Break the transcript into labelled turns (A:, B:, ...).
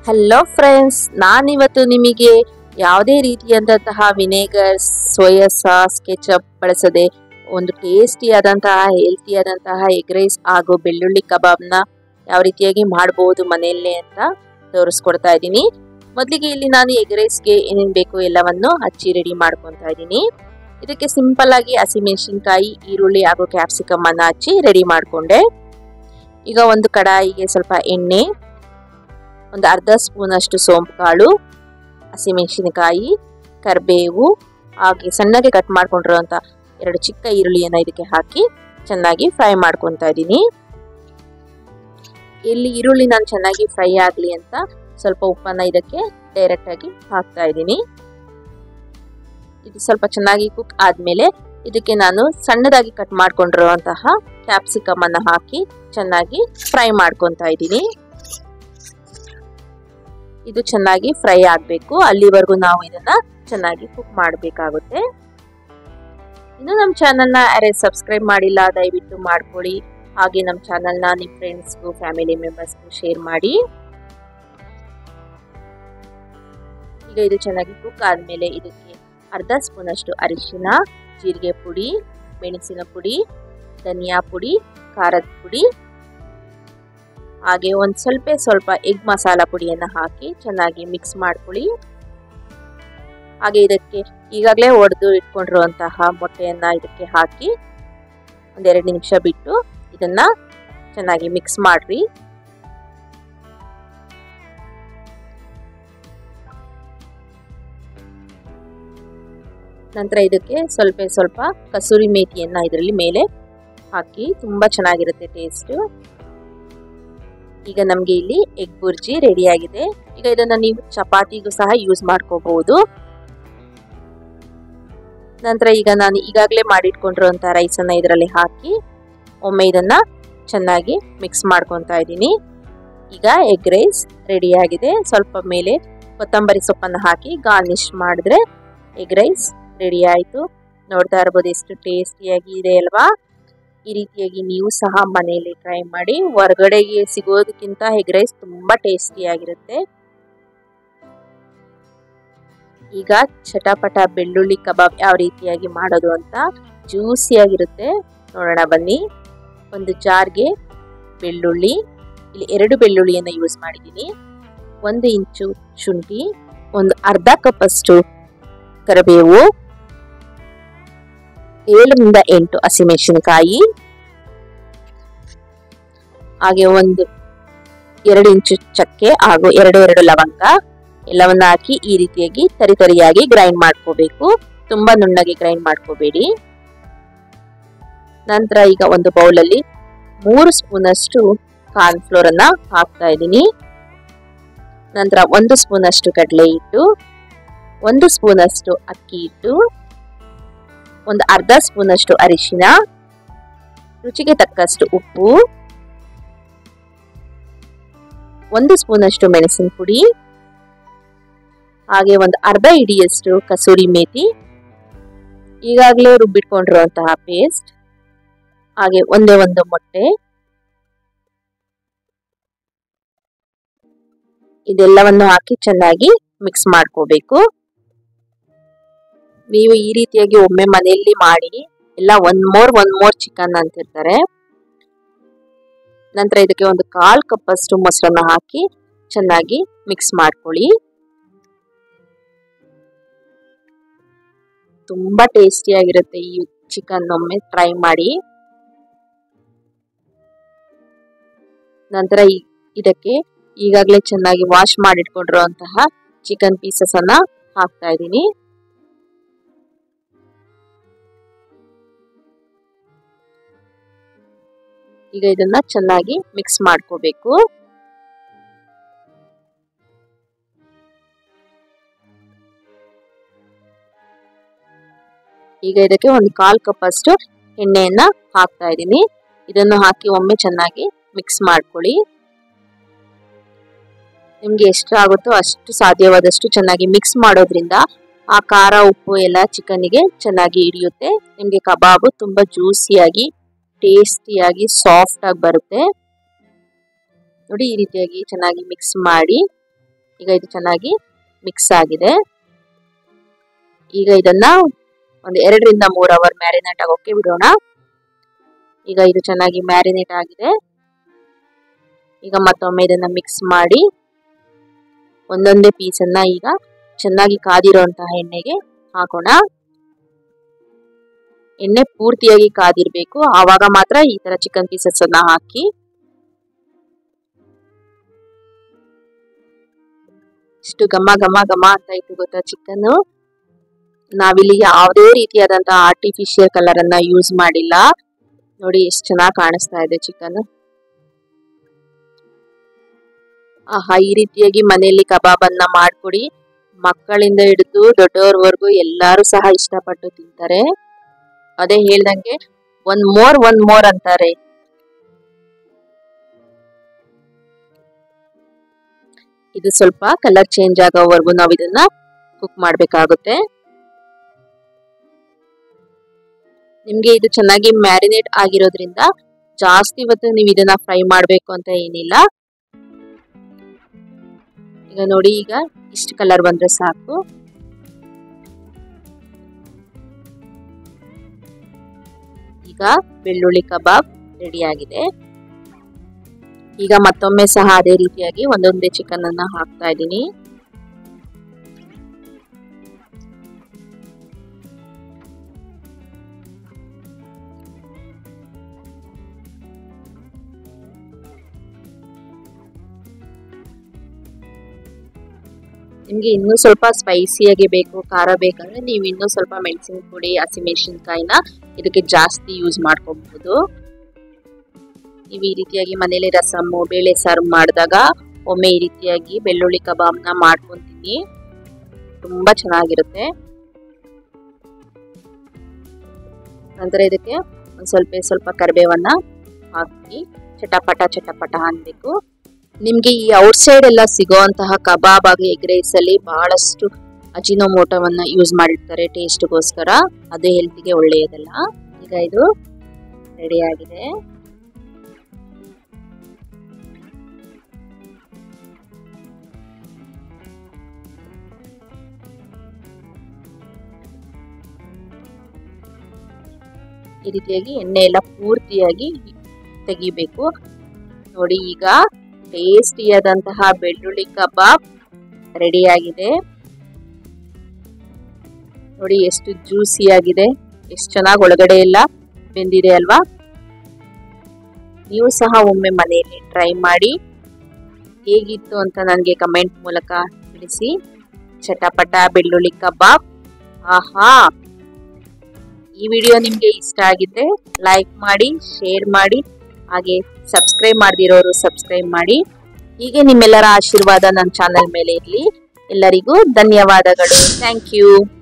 A: hello friends ನಾನಿವತ್ತು ನಿಮಗೆ ಯಾವುದೇ ರೀತಿಯಾದಂತಹ ವಿನೇಗರ್ ಸೋಯಾ ಸಾಸ್ ಕೆಚಪ್ ಬಳಸದೆ ಒಂದು ಟೇಸ್ಟಿಯಾದಂತಹ ಹೆಲ್ತಿಯಾದಂತಹ ಎಗ್ ರೈಸ್ ಹಾಗೂ ಬೆಳ್ಳುಳ್ಳಿ ಕಬಾಬ್ನ ಯಾವ ರೀತಿಯಾಗಿ ಮಾಡ್ಬೋದು ಮನೆಯಲ್ಲೇ ಅಂತ ತೋರಿಸ್ಕೊಡ್ತಾ ಇದ್ದೀನಿ ಮೊದಲಿಗೆ ಇಲ್ಲಿ ನಾನು ಎಗ್ ರೈಸ್ಗೆ ಏನೇನು ಬೇಕು ಎಲ್ಲವನ್ನು ಹಚ್ಚಿ ರೆಡಿ ಮಾಡ್ಕೊತಾ ಇದ್ದೀನಿ ಇದಕ್ಕೆ ಸಿಂಪಲ್ ಆಗಿ ಹಸಿಮೆಣಸಿನ್ಕಾಯಿ ಈರುಳ್ಳಿ ಹಾಗೂ ಕ್ಯಾಪ್ಸಿಕಮ್ ಅನ್ನ ಹಚ್ಚಿ ರೆಡಿ ಮಾಡಿಕೊಂಡೆ ಈಗ ಒಂದು ಕಡಾಯಿಗೆ ಸ್ವಲ್ಪ ಎಣ್ಣೆ ಒಂದು ಅರ್ಧ ಸ್ಪೂನ್ ಅಷ್ಟು ಸೋಂಪು ಕಾಳು ಹಸಿಮೆಣಸಿನಕಾಯಿ ಕರಿಬೇವು ಹಾಗೆ ಸಣ್ಣಗೆ ಕಟ್ ಮಾಡ್ಕೊಂಡಿರುವಂಥ ಎರಡು ಚಿಕ್ಕ ಈರುಳ್ಳಿಯನ್ನು ಇದಕ್ಕೆ ಹಾಕಿ ಚೆನ್ನಾಗಿ ಫ್ರೈ ಮಾಡ್ಕೊತಾ ಇದ್ದೀನಿ ಇಲ್ಲಿ ಈರುಳ್ಳಿ ನಾನು ಚೆನ್ನಾಗಿ ಫ್ರೈ ಆಗಲಿ ಅಂತ ಸ್ವಲ್ಪ ಉಪ್ಪನ್ನು ಇದಕ್ಕೆ ಡೈರೆಕ್ಟಾಗಿ ಹಾಕ್ತಾ ಇದ್ದೀನಿ ಇದು ಸ್ವಲ್ಪ ಚೆನ್ನಾಗಿ ಕುಕ್ ಆದಮೇಲೆ ಇದಕ್ಕೆ ನಾನು ಸಣ್ಣದಾಗಿ ಕಟ್ ಮಾಡ್ಕೊಂಡಿರುವಂತಹ ಕ್ಯಾಪ್ಸಿಕಮ್ ಅನ್ನು ಹಾಕಿ ಚೆನ್ನಾಗಿ ಫ್ರೈ ಮಾಡ್ಕೊತಾ ಇದ್ದೀನಿ ಇದು ಚೆನ್ನಾಗಿ ಫ್ರೈ ಆಗಬೇಕು ಅಲ್ಲಿವರೆಗೂ ನಾವು ಇದನ್ನ ಚೆನ್ನಾಗಿ ಕುಕ್ ಮಾಡಬೇಕಾಗುತ್ತೆ ಇನ್ನು ನಮ್ಮ ಚಾನಲ್ನ ಯಾರೇ ಸಬ್ಸ್ಕ್ರೈಬ್ ಮಾಡಿಲ್ಲ ದಯವಿಟ್ಟು ಮಾಡ್ಕೊಳ್ಳಿ ಹಾಗೆ ನಮ್ಮ ಚಾನಲ್ನ ನಿಮ್ಮ ಫ್ರೆಂಡ್ಸ್ಗೂ ಫ್ಯಾಮಿಲಿ ಮೆಂಬರ್ಸ್ಗೂ ಶೇರ್ ಮಾಡಿ ಈಗ ಇದು ಚೆನ್ನಾಗಿ ಕುಕ್ ಆದಮೇಲೆ ಇದಕ್ಕೆ ಅರ್ಧ ಸ್ಪೂನ್ ಅಷ್ಟು ಅರಿಶಿನ ಜೀರಿಗೆ ಪುಡಿ ಮೆಣಸಿನ ಪುಡಿ ಧನಿಯಾ ಪುಡಿ ಖಾರದ ಪುಡಿ ಹಾಗೆ ಒಂದು ಸ್ವಲ್ಪ ಸ್ವಲ್ಪ ಎಗ್ ಮಸಾಲ ಪುಡಿಯನ್ನು ಹಾಕಿ ಚೆನ್ನಾಗಿ ಮಿಕ್ಸ್ ಮಾಡ್ಕೊಳ್ಳಿ ಹಾಗೆ ಇದಕ್ಕೆ ಈಗಾಗಲೇ ಒಡೆದು ಇಟ್ಕೊಂಡಿರುವಂತಹ ಮೊಟ್ಟೆಯನ್ನು ಇದಕ್ಕೆ ಹಾಕಿ ಒಂದೆರಡು ನಿಮಿಷ ಬಿಟ್ಟು ಇದನ್ನ ಚೆನ್ನಾಗಿ ಮಿಕ್ಸ್ ಮಾಡ್ರಿ ನಂತರ ಇದಕ್ಕೆ ಸ್ವಲ್ಪ ಸ್ವಲ್ಪ ಕಸೂರಿ ಮೇಥಿಯನ್ನು ಇದರಲ್ಲಿ ಮೇಲೆ ಹಾಕಿ ತುಂಬ ಚೆನ್ನಾಗಿರುತ್ತೆ ಟೇಸ್ಟು ಈಗ ನಮಗೆ ಇಲ್ಲಿ ಎಗ್ ಬುರ್ಜಿ ರೆಡಿ ಆಗಿದೆ ಈಗ ಇದನ್ನ ನೀವು ಚಪಾತಿಗೂ ಸಹ ಯೂಸ್ ಮಾಡ್ಕೋಬಹುದು ನಂತರ ಈಗ ನಾನು ಈಗಾಗಲೇ ಮಾಡಿಟ್ಕೊಂಡಿರುವಂಥ ರೈಸನ್ನು ಇದರಲ್ಲಿ ಹಾಕಿ ಒಮ್ಮೆ ಇದನ್ನ ಚೆನ್ನಾಗಿ ಮಿಕ್ಸ್ ಮಾಡ್ಕೊತಾ ಇದ್ದೀನಿ ಈಗ ಎಗ್ ರೈಸ್ ರೆಡಿ ಆಗಿದೆ ಸ್ವಲ್ಪ ಮೇಲೆ ಕೊತ್ತಂಬರಿ ಸೊಪ್ಪನ್ನು ಹಾಕಿ ಗಾರ್ನಿಶ್ ಮಾಡಿದ್ರೆ ಎಗ್ ರೈಸ್ ರೆಡಿ ಆಯಿತು ನೋಡ್ತಾ ಇರ್ಬೋದು ಎಷ್ಟು ಟೇಸ್ಟಿಯಾಗಿ ಇದೆ ಅಲ್ವಾ ಈ ರೀತಿಯಾಗಿ ನೀವು ಸಹ ಮನೆಯಲ್ಲಿ ಟ್ರೈ ಮಾಡಿ ಹೊರಗಡೆಗೆ ಸಿಗೋದಕ್ಕಿಂತ ಎಗ್ ರೈಸ್ ತುಂಬಾ ಟೇಸ್ಟಿಯಾಗಿರುತ್ತೆ ಈಗ ಚಟಪಟ ಬೆಳ್ಳುಳ್ಳಿ ಕಬಾಬ್ ಯಾವ ರೀತಿಯಾಗಿ ಮಾಡೋದು ಅಂತ ಜ್ಯೂಸಿಯಾಗಿರುತ್ತೆ ನೋಡೋಣ ಬನ್ನಿ ಒಂದು ಜಾರ್ಗೆ ಬೆಳ್ಳುಳ್ಳಿ ಇಲ್ಲಿ ಎರಡು ಬೆಳ್ಳುಳ್ಳಿಯನ್ನು ಯೂಸ್ ಮಾಡಿದ್ದೀನಿ ಒಂದು ಇಂಚು ಶುಂಠಿ ಒಂದು ಅರ್ಧ ಕಪ್ ಅಷ್ಟು ಕರಿಬೇವು ಏಳರಿಂದ ಎಂಟು ಹಸಿಮೆಣಸಿನಕಾಯಿ ಹಾಗೆ ಒಂದು ಎರಡು ಇಂಚು ಚಕ್ಕೆ ಹಾಗೂ ಎರಡು ಎರಡು ಲವಂಗ ಎಲ್ಲವನ್ನ ಹಾಕಿ ಈ ರೀತಿಯಾಗಿ ತರಿತರಿಯಾಗಿ ಗ್ರೈಂಡ್ ಮಾಡ್ಕೋಬೇಕು ತುಂಬಾ ನುಣ್ಣಗೆ ಗ್ರೈಂಡ್ ಮಾಡ್ಕೋಬೇಡಿ ನಂತರ ಈಗ ಒಂದು ಬೌಲಲ್ಲಿ ಮೂರು ಸ್ಪೂನ್ ಅಷ್ಟು ಕಾರ್ನ್ ಫ್ಲೋರ್ ಅನ್ನ ಹಾಕ್ತಾ ಇದ್ದೀನಿ ನಂತರ ಒಂದು ಸ್ಪೂನ್ ಅಷ್ಟು ಕಡಲೆ ಹಿಟ್ಟು ಒಂದು ಸ್ಪೂನ್ ಅಷ್ಟು ಅಕ್ಕಿ ಹಿಟ್ಟು ಒಂದು ಅರ್ಧ ಸ್ಪೂನ್ ಅಷ್ಟು ಅರಿಶಿನ ರುಚಿಗೆ ತಕ್ಕಷ್ಟು ಉಪ್ಪು ಒಂದು ಸ್ಪೂನ್ ಅಷ್ಟು ಮೆಣಸಿನ ಪುಡಿ ಹಾಗೆ ಒಂದು ಅರ್ಧ ಇಡಿಯಷ್ಟು ಕಸೂರಿ ಮೇಥಿ ಈಗಾಗಲೇ ರುಬ್ಬಿಟ್ಕೊಂಡಿರುವಂತಹ ಪೇಸ್ಟ್ ಹಾಗೆ ಒಂದೇ ಒಂದು ಮೊಟ್ಟೆ ಇದೆಲ್ಲವನ್ನು ಹಾಕಿ ಚೆನ್ನಾಗಿ ಮಿಕ್ಸ್ ಮಾಡ್ಕೋಬೇಕು ನೀವು ಈ ರೀತಿಯಾಗಿ ಒಮ್ಮೆ ಮನೆಯಲ್ಲಿ ಮಾಡಿ ಎಲ್ಲ one more one more chicken ಅಂತಿರ್ತಾರೆ ನಂತರ ಇದಕ್ಕೆ ಒಂದು ಕಾಲ್ ಕಪ್ ಅಷ್ಟು ಮೊಸರನ್ನ ಹಾಕಿ ಚೆನ್ನಾಗಿ ಮಿಕ್ಸ್ ಮಾಡ್ಕೊಳ್ಳಿ ತುಂಬಾ ಟೇಸ್ಟಿಯಾಗಿರುತ್ತೆ ಈ ಚಿಕನ್ ಒಮ್ಮೆ ಟ್ರೈ ಮಾಡಿ ನಂತರ ಇದಕ್ಕೆ ಈಗಾಗಲೇ ಚೆನ್ನಾಗಿ ವಾಶ್ ಮಾಡಿಟ್ಕೊಂಡಿರುವಂತಹ ಚಿಕನ್ ಪೀಸಸ್ ಅನ್ನ ಹಾಕ್ತಾ ಇದ್ದೀನಿ ಈಗ ಇದನ್ನ ಚೆನ್ನಾಗಿ ಮಿಕ್ಸ್ ಮಾಡ್ಕೋಬೇಕು ಈಗ ಇದಕ್ಕೆ ಒಂದು ಕಾಲ್ ಕಪ್ ಅಷ್ಟು ಎಣ್ಣೆಯನ್ನ ಹಾಕ್ತಾ ಇದ್ದೀನಿ ಇದನ್ನು ಹಾಕಿ ಒಮ್ಮೆ ಚೆನ್ನಾಗಿ ಮಿಕ್ಸ್ ಮಾಡ್ಕೊಳ್ಳಿ ನಿಮ್ಗೆ ಎಷ್ಟು ಆಗುತ್ತೋ ಅಷ್ಟು ಸಾಧ್ಯವಾದಷ್ಟು ಚೆನ್ನಾಗಿ ಮಿಕ್ಸ್ ಮಾಡೋದ್ರಿಂದ ಆ ಖಾರ ಉಪ್ಪು ಎಲ್ಲ ಚಿಕನ್ನಿಗೆ ಚೆನ್ನಾಗಿ ಹಿಡಿಯುತ್ತೆ ನಿಮಗೆ ಕಬಾಬು ತುಂಬಾ ಜ್ಯೂಸಿಯಾಗಿ ಟೇಸ್ಟಿಯಾಗಿ ಸಾಫ್ಟ್ ಆಗಿ ಬರುತ್ತೆ ನೋಡಿ ಈ ರೀತಿಯಾಗಿ ಚೆನ್ನಾಗಿ ಮಿಕ್ಸ್ ಮಾಡಿ ಈಗ ಇದು ಚೆನ್ನಾಗಿ ಮಿಕ್ಸ್ ಆಗಿದೆ ಈಗ ಇದನ್ನ ಒಂದು ಎರಡರಿಂದ ಮೂರು ಅವರ್ ಮ್ಯಾರಿನೇಟ್ ಆಗೋಕೆ ಬಿಡೋಣ ಈಗ ಇದು ಚೆನ್ನಾಗಿ ಮ್ಯಾರಿನೇಟ್ ಆಗಿದೆ ಈಗ ಮತ್ತೊಮ್ಮೆ ಇದನ್ನ ಮಿಕ್ಸ್ ಮಾಡಿ ಒಂದೊಂದೇ ಪೀಸನ್ನ ಈಗ ಚೆನ್ನಾಗಿ ಕಾದಿರುವಂತಹ ಎಣ್ಣೆಗೆ ಹಾಕೋಣ ಎಣ್ಣೆ ಪೂರ್ತಿಯಾಗಿ ಕಾದಿರ್ಬೇಕು ಆವಾಗ ಮಾತ್ರ ಈ ತರ ಚಿಕನ್ ಪೀಸಸ್ ಅನ್ನ ಹಾಕಿ ಇಷ್ಟು ಘಮ ಘಮ ಘಮ ಅಂತ ಇತ್ತು ಗೊತ್ತಾ ಚಿಕನ್ ನಾವಿಲ್ಲಿ ಯಾವುದೇ ರೀತಿಯಾದಂತಹ ಆರ್ಟಿಫಿಷಿಯಲ್ ಕಲರ್ ಅನ್ನ ಯೂಸ್ ಮಾಡಿಲ್ಲ ನೋಡಿ ಎಷ್ಟು ಚೆನ್ನಾಗಿ ಕಾಣಿಸ್ತಾ ಇದೆ ಚಿಕನ್ ಆಹಾ ಈ ರೀತಿಯಾಗಿ ಮನೆಯಲ್ಲಿ ಕಬಾಬ್ ಅನ್ನ ಮಾಡ್ಕೊಡಿ ಮಕ್ಕಳಿಂದ ಹಿಡಿದು ದೊಡ್ಡವರವರೆಗೂ ಎಲ್ಲಾರು ಸಹ ಇಷ್ಟಪಟ್ಟು ತಿಂತಾರೆ ಅದೇ ಹೇಳ್ದಂಗೆ ಒಂದ್ ಮೋರ್ ಒಂದ್ ಮೋರ್ ಅಂತಾರೆ ಇದು ಸ್ವಲ್ಪ ಕಲರ್ ಚೇಂಜ್ ಆಗೋವರೆಗೂ ನಾವು ಇದನ್ನ ಕುಕ್ ಮಾಡ್ಬೇಕಾಗುತ್ತೆ ನಿಮ್ಗೆ ಇದು ಚೆನ್ನಾಗಿ ಮ್ಯಾರಿನೇಟ್ ಆಗಿರೋದ್ರಿಂದ ಜಾಸ್ತಿ ಹೊತ್ತು ನೀವು ಇದನ್ನ ಫ್ರೈ ಮಾಡ್ಬೇಕು ಅಂತ ಏನಿಲ್ಲ ಈಗ ನೋಡಿ ಈಗ ಇಷ್ಟು ಕಲರ್ ಬಂದ್ರೆ ಸಾಕು ಈಗ ಬೆಳ್ಳುಳ್ಳಿ ಕಬಾಬ್ ರೆಡಿ ಆಗಿದೆ ಈಗ ಮತ್ತೊಮ್ಮೆ ಸಹ ಅದೇ ರೀತಿಯಾಗಿ ಒಂದೊಂದೇ ಚಿಕನ್ ಅನ್ನ ಹಾಕ್ತಾ ಇದ್ದೀನಿ ನಿಮ್ಗೆ ಇನ್ನೂ ಸ್ವಲ್ಪ ಸ್ಪೈಸಿಯಾಗಿ ಬೇಕು ಖಾರ ಬೇಕಂದ್ರೆ ನೀವು ಇನ್ನೂ ಸ್ವಲ್ಪ ಮೆಣಸಿನ ಪುಡಿ ಹಸಿಮೆಣಸಿನ್ಕಾಯಿನ ಇದಕ್ಕೆ ಜಾಸ್ತಿ ಯೂಸ್ ಮಾಡ್ಕೋಬಹುದು ನೀವು ಈ ರೀತಿಯಾಗಿ ಮನೇಲಿ ರಸಮ್ಮು ಬೇಳೆ ಸಾರು ಮಾಡಿದಾಗ ಒಮ್ಮೆ ಈ ರೀತಿಯಾಗಿ ಬೆಳ್ಳುಳ್ಳಿ ಕಬಾಬ್ನ ಮಾಡ್ಕೊಂತೀನಿ ತುಂಬಾ ಚೆನ್ನಾಗಿರುತ್ತೆ ನಂತರ ಇದಕ್ಕೆ ಒಂದು ಸ್ವಲ್ಪ ಸ್ವಲ್ಪ ಕರಿಬೇವನ್ನ ಹಾಕಿ ಚಟಪಟ ಚಟಪಟ ಅನ್ಬೇಕು ನಿಮ್ಗೆ ಈ ಔಟ್ ಸೈಡ್ ಎಲ್ಲ ಸಿಗೋಂತಹ ಕಬಾಬ್ ಆಗಿ ಎಗ್ ರೈಸ್ ಅಲ್ಲಿ ಬಹಳಷ್ಟು ಅಜಿನೋಮೋಟೋವನ್ನ ಯೂಸ್ ಮಾಡಿರ್ತಾರೆ ಟೇಸ್ಟ್ಗೋಸ್ಕರ ಅದು ಹೆಲ್ತ್ಗೆ ಒಳ್ಳೆಯದಲ್ಲ ಈಗ ಇದು ರೆಡಿ ಆಗಿದೆ ಈ ರೀತಿಯಾಗಿ ಎಣ್ಣೆ ಎಲ್ಲ ಪೂರ್ತಿಯಾಗಿ ತೆಗಿಬೇಕು ನೋಡಿ ಈಗ ಟೇಸ್ಟಿಯಾದಂತಹ ಬೆಳ್ಳುಳ್ಳಿ ಕಬಾಬ್ ರೆಡಿ ಆಗಿದೆ ನೋಡಿ ಎಷ್ಟು ಜ್ಯೂಸಿ ಆಗಿದೆ ಎಷ್ಟು ಚೆನ್ನಾಗಿ ಒಳಗಡೆ ಎಲ್ಲ ಬೆಂದಿದೆ ಅಲ್ವಾ ನೀವು ಸಹ ಒಮ್ಮೆ ಮನೆಯಲ್ಲಿ ಟ್ರೈ ಮಾಡಿ ಹೇಗಿತ್ತು ಅಂತ ನನಗೆ ಕಮೆಂಟ್ ಮೂಲಕ ತಿಳಿಸಿ ಚಟಪಟ ಬೆಳ್ಳುಳ್ಳಿ ಕಬಾಬ್ ಆಹಾ ಈ ವಿಡಿಯೋ ನಿಮಗೆ ಇಷ್ಟ ಆಗಿದ್ರೆ ಲೈಕ್ ಮಾಡಿ ಶೇರ್ ಮಾಡಿ ಹಾಗೆ ಸಬ್ಸ್ಕ್ರೈಬ್ ಮಾಡದಿರೋರು ಸಬ್ಸ್ಕ್ರೈಬ್ ಮಾಡಿ ಹೀಗೆ ನಿಮ್ಮೆಲ್ಲರ ಆಶೀರ್ವಾದ ನನ್ನ ಚಾನೆಲ್ ಮೇಲೆ ಇರಲಿ ಎಲ್ಲರಿಗೂ ಧನ್ಯವಾದಗಳು ಥ್ಯಾಂಕ್ ಯು